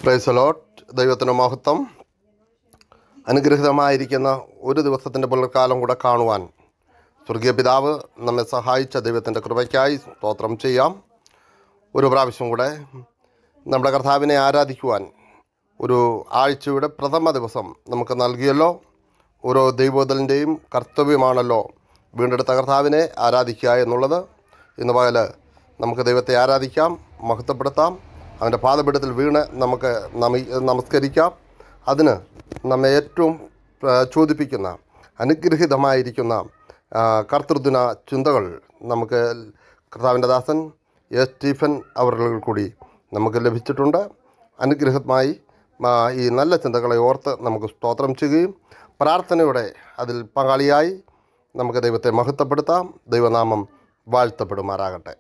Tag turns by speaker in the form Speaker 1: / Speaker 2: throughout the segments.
Speaker 1: പ്രൈസലോട്ട് ദൈവത്തിന് മഹത്വം അനുഗ്രഹിതമായിരിക്കുന്ന ഒരു ദിവസത്തിൻ്റെ പുലർക്കാലം കൂടെ കാണുവാൻ സ്വർഗീയ പിതാവ് നമ്മെ സഹായിച്ച ദൈവത്തിൻ്റെ കൃപയ്ക്കായി സ്തോത്രം ചെയ്യാം ഒരു പ്രാവശ്യം കൂടെ നമ്മുടെ കർത്താവിനെ ആരാധിക്കുവാൻ ഒരു ആഴ്ചയുടെ പ്രഥമ ദിവസം നമുക്ക് നൽകിയല്ലോ ഓരോ ദൈവോദലിൻ്റെയും കർത്തവ്യമാണല്ലോ വീണ്ടെടുത്ത കർത്താവിനെ ആരാധിക്കുക എന്നുള്ളത് ഇന്ന് പകൽ നമുക്ക് ദൈവത്തെ ആരാധിക്കാം മഹത്വപ്പെടുത്താം അവൻ്റെ പാദപീഠത്തിൽ വീണ് നമുക്ക് നമി നമസ്കരിക്കാം അതിന് നമ്മെ ഏറ്റവും ചോദിപ്പിക്കുന്ന അനുഗ്രഹീതമായിരിക്കുന്ന ആ, കർത്തൃദിന ചിന്തകൾ നമുക്ക് കർത്താവിൻ്റെ ദാസൻ എസ് സ്റ്റീഫൻ അവരുടെ കൂടി നമുക്ക് ലഭിച്ചിട്ടുണ്ട് അനുഗ്രഹമായി ആ, ഈ നല്ല ചിന്തകളെ ഓർത്ത് നമുക്ക് സ്തോത്രം ചെയ്യുകയും പ്രാർത്ഥനയോടെ അതിൽ പങ്കാളിയായി നമുക്ക് ദൈവത്തെ മഹത്വപ്പെടുത്താം ദൈവനാമം വാഴ്ത്തപ്പെടുമാറാകട്ടെ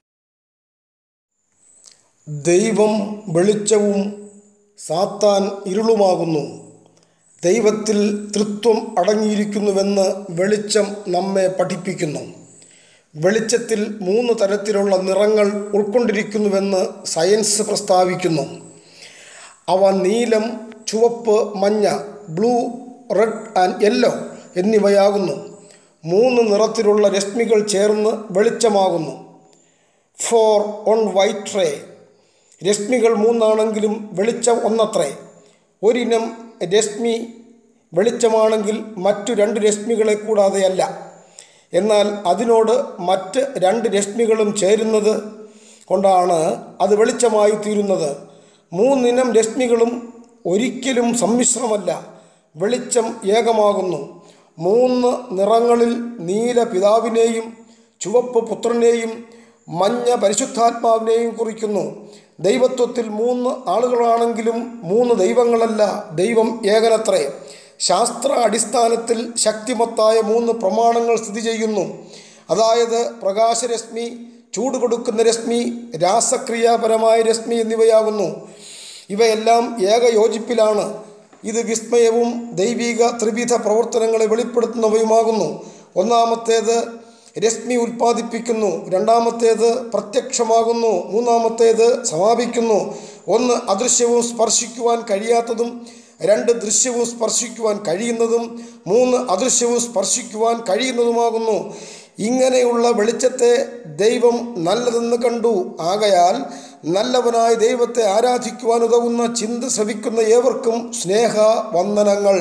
Speaker 2: ദൈവം വെളിച്ചവും സാത്താൻ ഇരുളുമാകുന്നു ദൈവത്തിൽ തൃത്വം അടങ്ങിയിരിക്കുന്നുവെന്ന് വെളിച്ചം നമ്മെ പഠിപ്പിക്കുന്നു വെളിച്ചത്തിൽ മൂന്ന് തരത്തിലുള്ള നിറങ്ങൾ ഉൾക്കൊണ്ടിരിക്കുന്നുവെന്ന് സയൻസ് പ്രസ്താവിക്കുന്നു അവ നീലം ചുവപ്പ് മഞ്ഞ ബ്ലൂ റെഡ് ആൻഡ് യെല്ലോ എന്നിവയാകുന്നു മൂന്ന് നിറത്തിലുള്ള രശ്മികൾ ചേർന്ന് വെളിച്ചമാകുന്നു ഫോർ ഓൺ വൈറ്റ് ട്രേ രശ്മികൾ മൂന്നാണെങ്കിലും വെളിച്ചം ഒന്നത്രേ ഒരിനം രശ്മി വെളിച്ചമാണെങ്കിൽ മറ്റു രണ്ട് രശ്മികളെ കൂടാതെയല്ല എന്നാൽ അതിനോട് മറ്റ് രണ്ട് രശ്മികളും ചേരുന്നത് കൊണ്ടാണ് അത് വെളിച്ചമായി തീരുന്നത് മൂന്നിനം രശ്മികളും ഒരിക്കലും സമ്മിശ്രമല്ല വെളിച്ചം ഏകമാകുന്നു മൂന്ന് നിറങ്ങളിൽ നീല പിതാവിനെയും ചുവപ്പ് പുത്രനെയും മഞ്ഞ പരിശുദ്ധാത്മാവിനെയും കുറിക്കുന്നു ദൈവത്വത്തിൽ മൂന്ന് ആളുകളാണെങ്കിലും മൂന്ന് ദൈവങ്ങളല്ല ദൈവം ഏകനത്രേ ശാസ്ത്ര അടിസ്ഥാനത്തിൽ ശക്തിമത്തായ മൂന്ന് പ്രമാണങ്ങൾ സ്ഥിതി ചെയ്യുന്നു അതായത് പ്രകാശരശ്മി ചൂട് കൊടുക്കുന്ന രശ്മി രാസക്രിയാപരമായ രശ്മി എന്നിവയാകുന്നു ഇവയെല്ലാം ഏകയോജിപ്പിലാണ് ഇത് വിസ്മയവും ദൈവിക ത്രിവിധ പ്രവർത്തനങ്ങളെ വെളിപ്പെടുത്തുന്നവയുമാകുന്നു ഒന്നാമത്തേത് രശ്മി ഉൽപ്പാദിപ്പിക്കുന്നു രണ്ടാമത്തേത് പ്രത്യക്ഷമാകുന്നു മൂന്നാമത്തേത് സമാപിക്കുന്നു ഒന്ന് അദൃശ്യവും സ്പർശിക്കുവാൻ കഴിയാത്തതും രണ്ട് ദൃശ്യവും സ്പർശിക്കുവാൻ കഴിയുന്നതും മൂന്ന് അദൃശ്യവും സ്പർശിക്കുവാൻ കഴിയുന്നതുമാകുന്നു ഇങ്ങനെയുള്ള വെളിച്ചത്തെ ദൈവം നല്ലതെന്ന് കണ്ടു ആകയാൽ നല്ലവനായ ദൈവത്തെ ആരാധിക്കുവാൻ ഉതകുന്ന ചിന്ത ശ്രവിക്കുന്ന ഏവർക്കും സ്നേഹ വന്ദനങ്ങൾ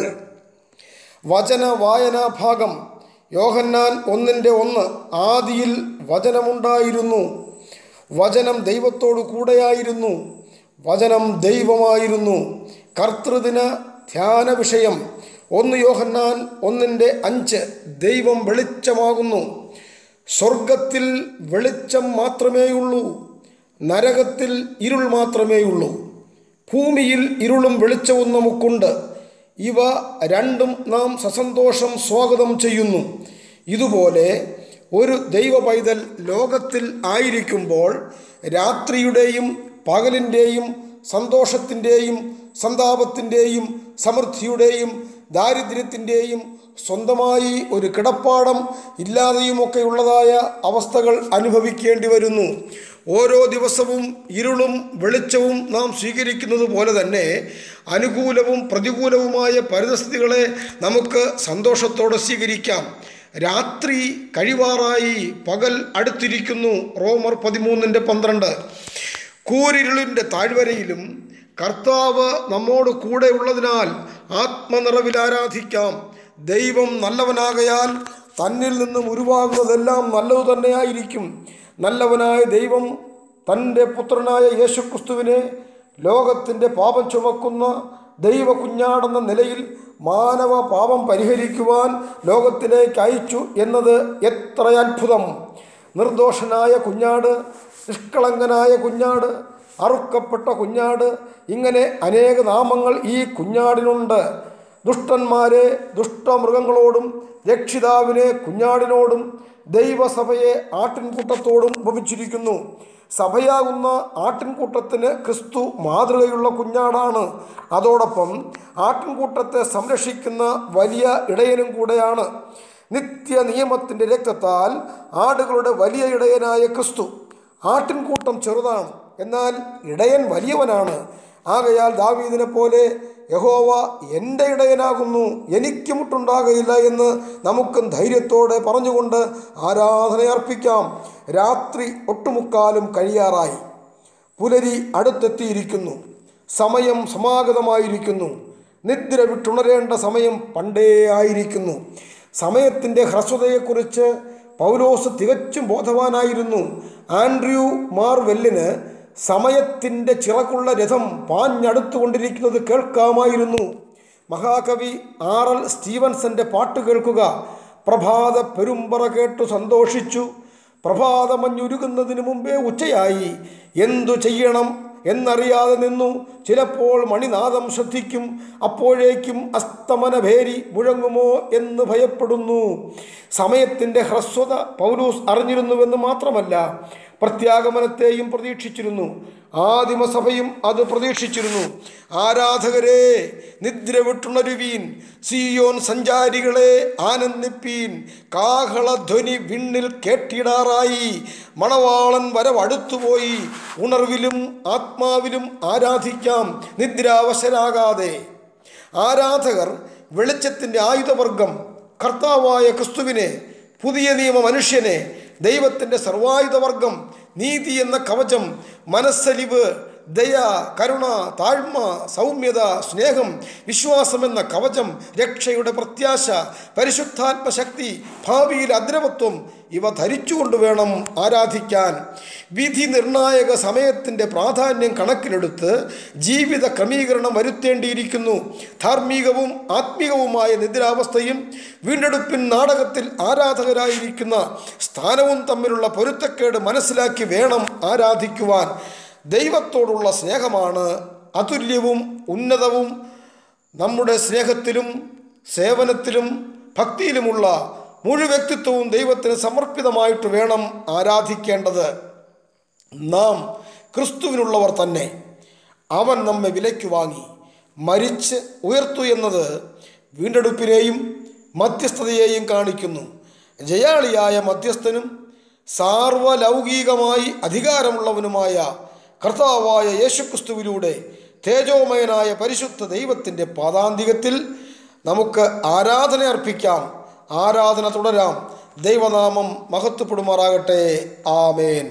Speaker 2: വചന വായനാ ഭാഗം യോഹന്നാൻ ഒന്നിൻ്റെ ഒന്ന് ആദിയിൽ വചനമുണ്ടായിരുന്നു വചനം ദൈവത്തോടു കൂടെയായിരുന്നു വചനം ദൈവമായിരുന്നു കർത്തൃദിന ധ്യാന വിഷയം ഒന്ന് യോഹന്നാൻ ഒന്നിൻ്റെ അഞ്ച് ദൈവം വെളിച്ചമാകുന്നു സ്വർഗത്തിൽ വെളിച്ചം മാത്രമേയുള്ളൂ നരകത്തിൽ ഇരുൾ മാത്രമേയുള്ളൂ ഭൂമിയിൽ ഇരുളും വെളിച്ചവും നമുക്കുണ്ട് ഇവ രണ്ടും നാം സസന്തോഷം സ്വാഗതം ചെയ്യുന്നു ഇതുപോലെ ഒരു ദൈവ പൈതൽ ലോകത്തിൽ ആയിരിക്കുമ്പോൾ രാത്രിയുടെയും പകലിൻ്റെയും സന്തോഷത്തിൻ്റെയും സന്താപത്തിൻ്റെയും സമൃദ്ധിയുടെയും ദാരിദ്ര്യത്തിൻ്റെയും സ്വന്തമായി ഒരു കിടപ്പാടം ഇല്ലാതെയുമൊക്കെയുള്ളതായ അവസ്ഥകൾ അനുഭവിക്കേണ്ടി വരുന്നു ഓരോ ദിവസവും ഇരുളും വെളിച്ചവും നാം സ്വീകരിക്കുന്നത് പോലെ തന്നെ അനുകൂലവും പ്രതികൂലവുമായ പരിതസ്ഥിതികളെ നമുക്ക് സന്തോഷത്തോടെ സ്വീകരിക്കാം രാത്രി കഴിവാറായി പകൽ അടുത്തിരിക്കുന്നു റോമർ പതിമൂന്നിൻ്റെ പന്ത്രണ്ട് കൂരിരുളിൻ്റെ താഴ്വരയിലും കർത്താവ് നമ്മോട് കൂടെ ഉള്ളതിനാൽ ആത്മനിറവിൽ ആരാധിക്കാം ദൈവം നല്ലവനാകയാൽ തന്നിൽ നിന്നും ഉരുവാകുന്നതെല്ലാം നല്ലതു തന്നെയായിരിക്കും നല്ലവനായ ദൈവം തൻ്റെ പുത്രനായ യേശുക്രിസ്തുവിനെ ലോകത്തിൻ്റെ പാപം ചുമക്കുന്ന ദൈവ കുഞ്ഞാടെന്ന നിലയിൽ മാനവ പാപം പരിഹരിക്കുവാൻ ലോകത്തിലേക്ക് അയച്ചു എന്നത് എത്ര അത്ഭുതം നിർദോഷനായ കുഞ്ഞാട് നിഷ്കളങ്കനായ കുഞ്ഞാട് അറുക്കപ്പെട്ട കുഞ്ഞാട് ഇങ്ങനെ അനേക നാമങ്ങൾ ഈ കുഞ്ഞാടിനുണ്ട് ദുഷ്ടന്മാരെ ദുഷ്ടമൃഗങ്ങളോടും രക്ഷിതാവിനെ കുഞ്ഞാടിനോടും ദൈവസഭയെ ആട്ടിൻകൂട്ടത്തോടും ഉപമിച്ചിരിക്കുന്നു സഭയാകുന്ന ആട്ടിൻകൂട്ടത്തിന് ക്രിസ്തു മാതൃകയുള്ള കുഞ്ഞാടാണ് അതോടൊപ്പം ആട്ടിൻകൂട്ടത്തെ സംരക്ഷിക്കുന്ന വലിയ ഇടയനും കൂടെയാണ് നിത്യ നിയമത്തിൻ്റെ രക്തത്താൽ ആടുകളുടെ വലിയ ഇടയനായ ക്രിസ്തു ആട്ടിൻകൂട്ടം ചെറുതാണ് എന്നാൽ ഇടയൻ വലിയവനാണ് ആകയാൽ ദാവീദിനെ പോലെ യഹോവ എൻ്റെ ഇടയനാകുന്നു എനിക്ക് മുട്ടുണ്ടാകയില്ല എന്ന് നമുക്കും ധൈര്യത്തോടെ പറഞ്ഞുകൊണ്ട് ആരാധനയർപ്പിക്കാം രാത്രി ഒട്ടുമുക്കാലും കഴിയാറായി പുലരി അടുത്തെത്തിയിരിക്കുന്നു സമയം സമാഗതമായിരിക്കുന്നു നിദ്ര വിട്ടുണരേണ്ട സമയം പണ്ടേ ആയിരിക്കുന്നു സമയത്തിൻ്റെ ഹ്രസ്വതയെക്കുറിച്ച് പൗലോസ് തികച്ചും ബോധവാനായിരുന്നു ആൻഡ്രൂ മാർവെല്ലിന് സമയത്തിൻ്റെ ചിറകുള്ള രഥം പാഞ്ഞടുത്തുകൊണ്ടിരിക്കുന്നത് കേൾക്കാമായിരുന്നു മഹാകവി ആർ എൽ സ്റ്റീവൻസന്റെ പാട്ട് കേൾക്കുക പ്രഭാത പെരുമ്പറ കേട്ടു സന്തോഷിച്ചു പ്രഭാതമഞ്ഞുരുകുന്നതിന് മുമ്പേ ഉച്ചയായി എന്തു ചെയ്യണം എന്നറിയാതെ നിന്നു ചിലപ്പോൾ മണിനാദം ശ്രദ്ധിക്കും അപ്പോഴേക്കും അസ്തമന ഭേരി മുഴങ്ങുമോ എന്ന് ഭയപ്പെടുന്നു സമയത്തിൻ്റെ ഹ്രസ്വത പൗലൂസ് അറിഞ്ഞിരുന്നുവെന്ന് മാത്രമല്ല പ്രത്യാഗമനത്തെയും പ്രതീക്ഷിച്ചിരുന്നു ആദിമസഭയും അത് പ്രതീക്ഷിച്ചിരുന്നു ആരാധകരെ നിദ്ര വിട്ടുണരുവീൻ സിയോൻ സഞ്ചാരികളെ ആനന്ദിപ്പീൻ കാഹളധ്വനി വിണ്ണിൽ കേട്ടിടാറായി മണവാളൻ വരവടുത്തുപോയി ഉണർവിലും ആത്മാവിലും ആരാധിക്കാം നിദ്രാവശരാകാതെ ആരാധകർ വെളിച്ചത്തിൻ്റെ ആയുധവർഗം കർത്താവായ ക്രിസ്തുവിനെ പുതിയ നിയമ മനുഷ്യനെ ദൈവത്തിൻ്റെ സർവായുധവർഗം നീതി എന്ന കവചം മനസ്സലിവ് ദയ കരുണ താഴ്മ സൗമ്യത സ്നേഹം വിശ്വാസം എന്ന കവചം രക്ഷയുടെ പ്രത്യാശ പരിശുദ്ധാത്മശക്തി ഭാവിയിൽ അദ്രവത്വം ഇവ ധരിച്ചുകൊണ്ട് വേണം ആരാധിക്കാൻ വിധി നിർണായക സമയത്തിൻ്റെ പ്രാധാന്യം കണക്കിലെടുത്ത് ജീവിത ക്രമീകരണം വരുത്തേണ്ടിയിരിക്കുന്നു ധാർമ്മികവും ആത്മീകവുമായ നിദ്രാവസ്ഥയും വീണ്ടെടുപ്പിൻ നാടകത്തിൽ ആരാധകരായിരിക്കുന്ന സ്ഥാനവും തമ്മിലുള്ള പൊരുത്തക്കേട് മനസ്സിലാക്കി വേണം ആരാധിക്കുവാൻ ദൈവത്തോടുള്ള സ്നേഹമാണ് അതുല്യവും ഉന്നതവും നമ്മുടെ സ്നേഹത്തിലും സേവനത്തിലും ഭക്തിയിലുമുള്ള മുഴു വ്യക്തിത്വവും ദൈവത്തിന് സമർപ്പിതമായിട്ട് വേണം ആരാധിക്കേണ്ടത് നാം ക്രിസ്തുവിനുള്ളവർ തന്നെ അവൻ നമ്മെ വിലയ്ക്ക് വാങ്ങി മരിച്ച് ഉയർത്തു എന്നത് വീണ്ടെടുപ്പിനെയും മധ്യസ്ഥതയെയും കാണിക്കുന്നു ജയാളിയായ മധ്യസ്ഥനും സാർവലൗകികമായി അധികാരമുള്ളവനുമായ കർത്താവായ യേശുക്രിസ്തുവിലൂടെ തേജോമയനായ പരിശുദ്ധ ദൈവത്തിൻ്റെ പാദാന്തികത്തിൽ നമുക്ക് ആരാധന അർപ്പിക്കാം ആരാധന തുടരാം ദൈവനാമം മഹത്വപ്പെടുമാറാകട്ടെ ആമേൻ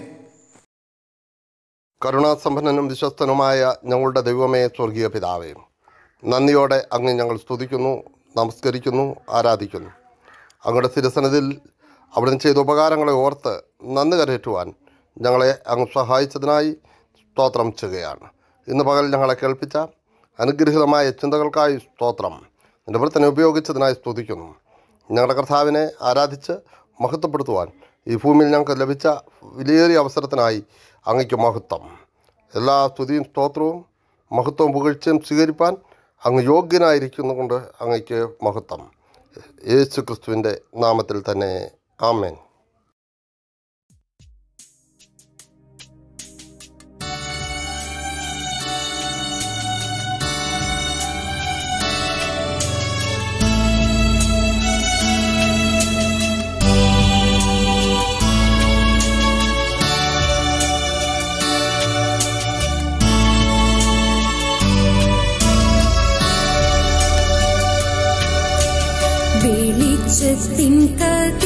Speaker 1: കരുണാസമ്പന്നനും വിശ്വസ്തനുമായ ഞങ്ങളുടെ ദൈവമേ സ്വർഗീയ പിതാവേ നന്ദിയോടെ അങ്ങ് ഞങ്ങൾ സ്തുതിക്കുന്നു നമസ്കരിക്കുന്നു ആരാധിക്കുന്നു അങ്ങയുടെ തിരുസനത്തിൽ അവിടുന്ന് ചെയ്ത ഉപകാരങ്ങളെ ഓർത്ത് നന്ദി കരയറ്റുവാൻ ഞങ്ങളെ അങ്ങ് സഹായിച്ചതിനായി സ്തോത്രം ചെയ്യുകയാണ് ഇന്ന് പകൽ ഞങ്ങളെ കേൾപ്പിച്ച അനുഗ്രഹീതമായ ചിന്തകൾക്കായി സ്തോത്രം എൻ്റെ വൃത്തനെ ഉപയോഗിച്ചതിനായി സ്തുതിക്കുന്നു ഞങ്ങളുടെ കർത്താവിനെ ആരാധിച്ച് മഹത്വപ്പെടുത്തുവാൻ ഈ ഭൂമിയിൽ ഞങ്ങൾക്ക് ലഭിച്ച വിലയേറിയ അവസരത്തിനായി അങ്ങയ്ക്ക് മഹത്വം എല്ലാ സ്തുതിയും സ്തോത്രവും മഹത്വവും പുകഴ്ചയും സ്വീകരിപ്പാൻ അങ്ങ് യോഗ്യനായിരിക്കുന്നതുകൊണ്ട് അങ്ങയ്ക്ക് മഹത്വം യേശു ക്രിസ്തുവിൻ്റെ നാമത്തിൽ തന്നെ ആമേൻ
Speaker 3: വെളിച്ചത്തിൻ കഥ